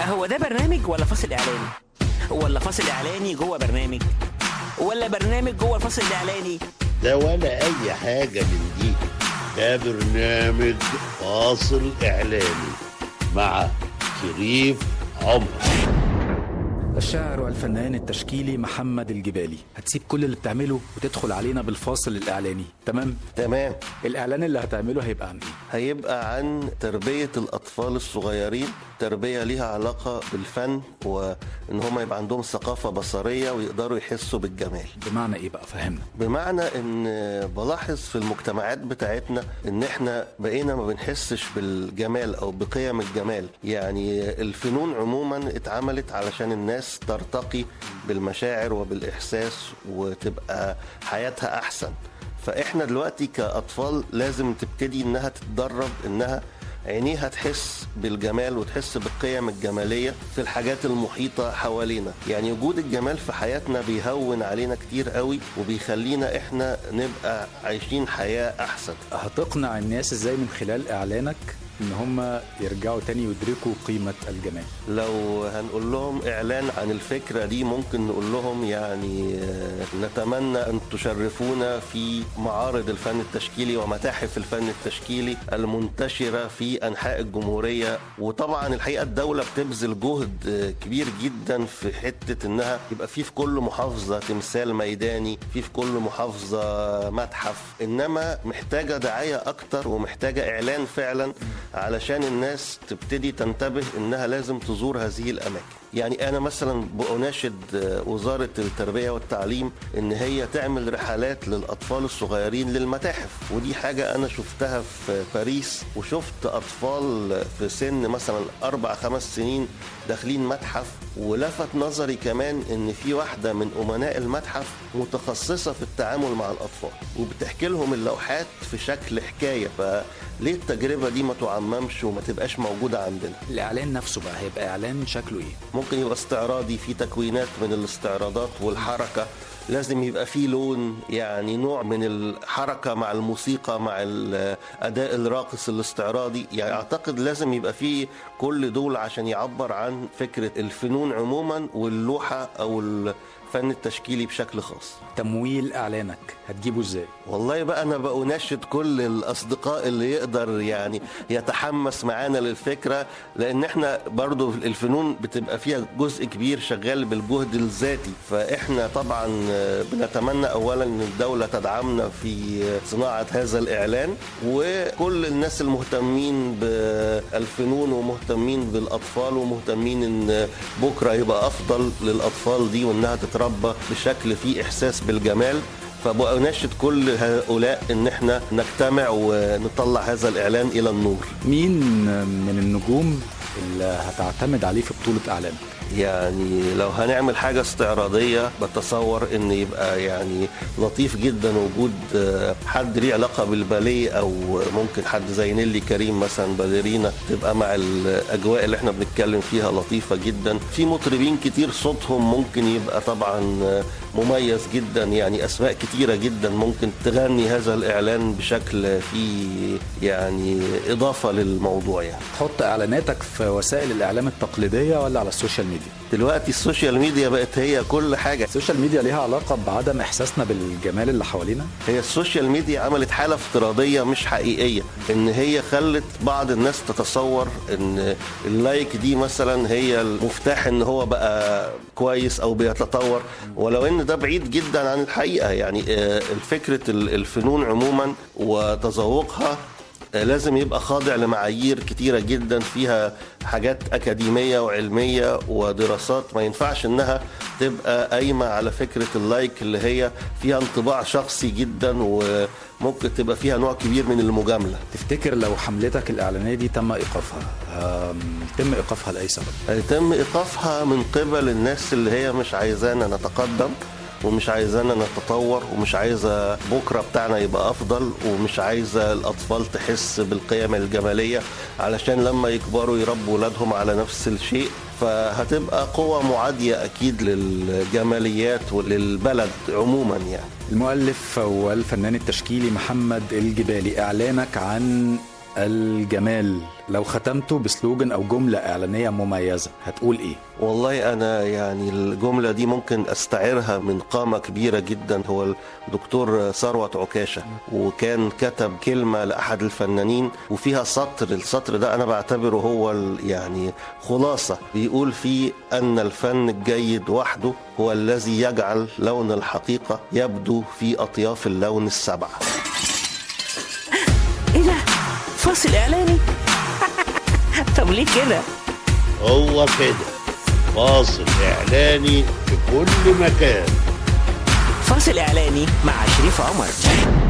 هو ده برنامج ولا فاصل اعلاني ولا فاصل اعلاني جوه برنامج ولا برنامج جوه الفاصل الاعلاني ده ولا اي حاجة من دي ده برنامج فاصل اعلاني مع شريف عمر الشاعر والفنان التشكيلي محمد الجبالي هتسيب كل اللي بتعمله وتدخل علينا بالفاصل الإعلاني تمام؟ تمام الإعلان اللي هتعمله هيبقى عن إيه؟ هيبقى عن تربية الأطفال الصغيرين تربية ليها علاقة بالفن وإن هم يبقى عندهم ثقافة بصرية ويقدروا يحسوا بالجمال بمعنى إيه بقى فهمنا بمعنى ان بلاحظ في المجتمعات بتاعتنا ان احنا بقينا ما بنحسش بالجمال او بقيم الجمال يعني الفنون عموما اتعملت علشان الناس ترتقي بالمشاعر وبالاحساس وتبقى حياتها احسن فاحنا دلوقتي كاطفال لازم تبتدي انها تتدرب انها عينيها تحس بالجمال وتحس بالقيم الجمالية في الحاجات المحيطة حوالينا يعني وجود الجمال في حياتنا بيهون علينا كتير قوي وبيخلينا احنا نبقى عايشين حياة أحسن هتقنع الناس إزاي من خلال إعلانك إن هم يرجعوا تاني يدركوا قيمة الجمال لو هنقول لهم إعلان عن الفكرة دي ممكن نقول لهم يعني آه، نتمنى أن تشرفونا في معارض الفن التشكيلي ومتاحف الفن التشكيلي المنتشرة في أنحاء الجمهورية وطبعا الحقيقة الدولة بتبذل جهد آه، كبير جدا في حتة إنها يبقى في في كل محافظة تمثال ميداني في في كل محافظة متحف إنما محتاجة دعاية أكتر ومحتاجة إعلان فعلا علشان الناس تبتدي تنتبه إنها لازم تزور هذه الأماكن يعني أنا مثلا بأناشد آه، وزارة التربية والتعليم إن هي تعمل رحلات للأطفال الصغيرين للمتاحف ودي حاجة أنا شفتها في باريس وشفت أطفال في سن مثلا أربع خمس سنين داخلين متحف ولفت نظري كمان إن في واحدة من أمناء المتحف متخصصة في التعامل مع الأطفال وبتحكي لهم اللوحات في شكل حكاية فليه التجربة دي ما تعممش وما تبقاش موجودة عندنا الإعلان نفسه بقى هيبقى إعلان شكله إيه؟ ممكن يبقى استعراضي في تكوينات من الاستعراضات والحركة لازم يبقى في لون يعني نوع من الحركة مع الموسيقى مع الأداء الراقص الاستعراضي يعني أعتقد لازم يبقى في كل دول عشان يعبر عن فكرة الفنون عموما واللوحة أو الفن التشكيلي بشكل خاص تمويل إعلانك هتجيبه إزاي؟ والله بقى انا بأناشد كل الاصدقاء اللي يقدر يعني يتحمس معانا للفكره لان احنا برضو الفنون بتبقى فيها جزء كبير شغال بالجهد الذاتي فاحنا طبعا بنتمنى اولا ان الدوله تدعمنا في صناعه هذا الاعلان وكل الناس المهتمين بالفنون ومهتمين بالاطفال ومهتمين ان بكره يبقى افضل للاطفال دي وانها تتربى بشكل فيه احساس بالجمال فبأناشد كل هؤلاء ان احنا نجتمع ونطلع هذا الاعلان الى النور مين من النجوم اللي هتعتمد عليه في بطولة إعلانك؟ يعني لو هنعمل حاجة استعراضية بتصور ان يبقى يعني لطيف جدا وجود آه، حد ليه علاقة بالباليه او ممكن حد زي نيلي كريم مثلا باليرينا تبقى مع الاجواء اللي احنا بنتكلم فيها لطيفة جدا في مطربين كتير صوتهم ممكن يبقى طبعا آه، مميز جدا يعني اسماء كتيرة جدا ممكن تغني هذا الاعلان بشكل فيه يعني اضافة للموضوع يعني تحط إعلاناتك في وسائل الإعلام التقليدية ولا على السوشيال ميديا؟ دلوقتي السوشيال ميديا بقت هي كل حاجة السوشيال ميديا ليها علاقة بعدم إحساسنا بالجمال اللي حوالينا؟ هي السوشيال ميديا عملت حالة افتراضية مش حقيقية ان هي خلت بعض الناس تتصور ان اللايك دي مثلا هي المفتاح ان هو بقى كويس او بيتطور ولو ان ده بعيد جدا عن الحقيقة يعني آه، الفكرة ال- الفنون عموما وتذوقها آه، لازم يبقى خاضع لمعايير كتيرة جدا فيها حاجات أكاديمية وعلمية ودراسات ما ينفعش إنها تبقى قايمة على فكرة اللايك اللي هي فيها انطباع شخصي جدا وممكن تبقى فيها نوع كبير من المجاملة تفتكر لو حملتك الإعلانية دي تم إيقافها آم، تم إيقافها لأي سبب؟ هيتم إيقافها من قبل الناس اللي هي مش عايزانا نتقدم ومش عايزانا نتطور ومش عايزة بكرة بتاعنا يبقى أفضل ومش عايزة الأطفال تحس بالقيم الجمالية علشان لما يكبروا يربوا ولادهم على نفس الشيء فهتبقى قوة معادية أكيد للجماليات وللبلد عموما يعني المؤلف والفنان التشكيلي محمد الجبالي إعلانك عن الجمال لو ختمته بسلوجن او جمله اعلانيه مميزه هتقول ايه والله أنا يعني الجملة دي ممكن أستعيرها من قامة كبيرة جدا هو الدكتور ثروت عكاشة وكان كتب كلمة لأحد الفنانين وفيها سطر السطر ده أنا بعتبره هو ال- يعني خلاصة بيقول فيه أن الفن الجيد وحده هو الذي يجعل لون الحقيقة يبدو في أطياف اللون السبعة ايه ده فاصل اعلاني طب ليه كده هو كده فاصل إعلاني في كل مكان فاصل اعلاني مع شريف عمر